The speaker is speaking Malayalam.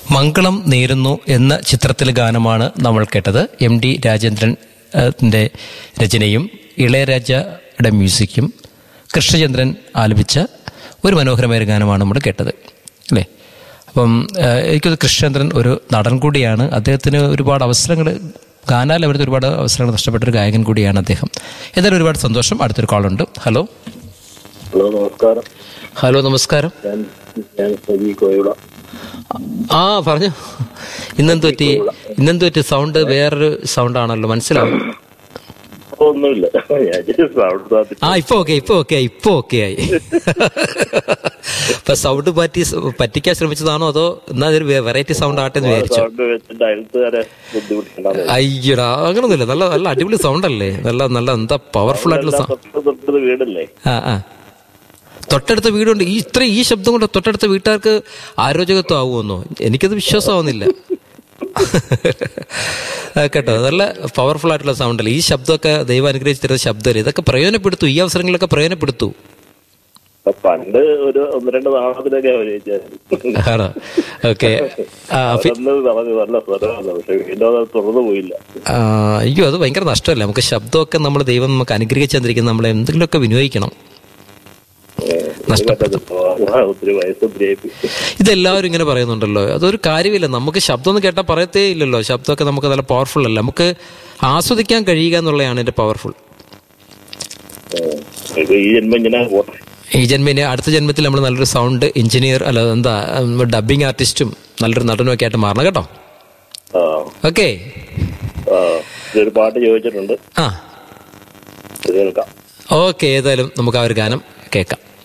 മംഗളം നേരുന്നു എന്ന ചിത്രത്തിലെ ഗാനമാണ് നമ്മൾ കേട്ടത് എം ഡി രാജേന്ദ്രൻ ന്റെ രചനയും ഇളയരാജയുടെ മ്യൂസിക്കും കൃഷ്ണചന്ദ്രൻ ആലപിച്ച ഒരു മനോഹരമായ ഒരു ഗാനമാണ് നമ്മൾ കേട്ടത് അല്ലേ അപ്പം ഏഹ്, എനിക്കത് കൃഷ്ണചന്ദ്രൻ ഒരു നടൻ കൂടിയാണ് അദ്ദേഹത്തിന് ഒരുപാട് അവസരങ്ങൾ ഗാനാലപനത്തിൽ ഒരുപാട് അവസരങ്ങൾ നഷ്ടപ്പെട്ട ഒരു ഗായകൻ കൂടിയാണ് അദ്ദേഹം എന്തായാലും ഒരുപാട് സന്തോഷം അടുത്തൊരു കോളുണ്ട് ഹലോ ഹലോ നമസ്കാരം ഹലോ നമസ്കാരം ഞാൻ ഞാൻ സജി കോയുള്ള ആ പറഞ്ഞു ഇന്നെന്ത് പറ്റി ഇന്നെന്ത് പറ്റി സൗണ്ട് വേറൊരു സൗണ്ട് ആണല്ലോ മനസ്സിലാവും ഒന്നുമില്ല ഞാൻ സൗണ്ട് സാധി ആ ഇപ്പൊ ഓക്കെ ഇപ്പൊ ഓക്കെ ഇപ്പൊ ഓക്കെ ആയി ഇപ്പൊ സൗണ്ട് പറ്റി പറ്റിക്കാൻ ശ്രമിച്ചതാണോ അതോ എന്നാ അതൊരു വെറൈറ്റി സൗണ്ട് ആട്ടെ എന്ന് വിചാരിച്ചു സൗണ്ട് വെച്ചിട്ട് അയൽത്തുകാരെ ബുദ്ധിമുട്ടുണ്ടാകും അയ്യടാ അങ്ങനൊന്നുമില്ല നല്ല നല്ല അടിപൊളി സൗണ്ട് അല്ലേ നല്ല നല്ല എന്താ പവർഫുൾ ആയിട്ടുള്ള സൗണ്ട് തൊട്ട് തൊട്ടത് വീടല്ലേ ആ ആ തൊട്ടടുത്ത വീടുണ്ട് ഈ ഇത്ര ഈ ശബ്ദം കൊണ്ട് തൊട്ടടുത്ത വീട്ടുകാർക്ക് ആരോഗ്യത്വം ആവുമെന്നോ എനിക്കത് വിശ്വാസമാവുന്നില്ല ആ, കേട്ടോ നല്ല പവർഫുൾ ആയിട്ടുള്ള സൗണ്ട് അല്ലേ ഈ ശബ്ദമൊക്കെ ദൈവം അനുഗ്രഹിച്ച് തരുന്ന ശബ്ദമല്ലേ ഇതൊക്കെ പ്രയോജനപ്പെടുത്തു ഈ അവസരങ്ങളൊക്കെ പ്രയോജനപ്പെടുത്തു അപ്പൊ പണ്ട് ഒരു ഒന്ന് രണ്ട് നാളത്തിലൊക്കെ അഭിനയിച്ചായിരുന്നു ആണോ ഓക്കെ അതൊന്ന് പറഞ്ഞു നല്ല സ്വരമാണ് പക്ഷെ വീണ്ടും അത് തുറന്നു പോയില്ല ആ, അയ്യോ അത് ഭയങ്കര നഷ്ടമല്ലേ നമുക്ക് ശബ്ദമൊക്കെ നമ്മൾ ദൈവം നമുക്ക് അനുഗ്രഹിച്ചു തന്നിരിക്കുന്നത് നമ്മളെ എന്തെങ്കിലുമൊക്കെ വിനിയോഗിക്കണം നഷ്ടപ്പെട്ടു ആ, ഒത്തിരി വയസ്സ് ഒത്തിരി ഇതെല്ലാവരും ഇങ്ങനെ പറയുന്നുണ്ടല്ലോ അതൊരു കാര്യമില്ല നമുക്ക് ശബ്ദം ഒന്നും കേട്ടാൽ പറയത്തേ ഇല്ലല്ലോ ശബ്ദമൊക്കെ നമുക്ക് നല്ല പവർഫുൾ അല്ല നമുക്ക് ആസ്വദിക്കാൻ കഴിയുക എന്നുള്ളതാണ് എൻ്റെ പവർഫുൾ ഇത് ഈ ജന്മം ഇങ്ങനെ പോട്ടെ ഈ ജന്മിന് അടുത്ത ജന്മത്തിൽ നമ്മൾ നല്ലൊരു സൗണ്ട് എഞ്ചിനീയർ അല്ല എന്താ ഡബിങ് ആർട്ടിസ്റ്റും നല്ലൊരു നടനും ഒക്കെ ആയിട്ട് മാറണം കേട്ടോ ആ ഓക്കെ ആ ഇതൊരു പാട്ട് ചോദിച്ചിട്ടുണ്ട് ആ ഇത് കേൾക്കാം ഓക്കെ ഏതായാലും നമുക്ക് ആ ഒരു ഗാനം കേൾക്കാം